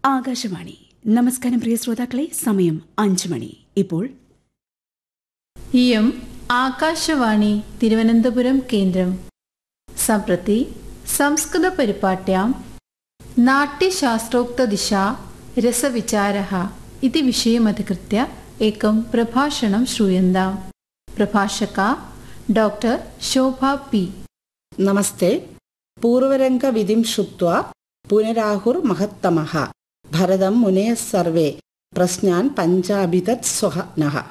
ആകാശവാണി നമസ്കാരം പ്രിയ ശ്രോതാക്കളെ സമയം അഞ്ചു മണി ഇപ്പോൾ इयम् आकाशवाणी तिरुवनन्तपुरं केन्द्रं सम्प्रति संस्कृतपरिपाट्यां नाट्यशास्त्रोक्तदिशा रसविचारः इति विषयमधिकृत्य एकं प्रभाषणं श्रूयन्ताम् प्रभाषका डॉक्टर् शोभा पी നമസ്തേ പൂർവരംഗവിധിം ശ്രുത്വാ പുനരാഹുർമഹത്തമഃ ഭരതം മുനയഃ സർവേ പ്രശ്നാൻ പഞ്ചാഭിതത് സ്വഹ നഃ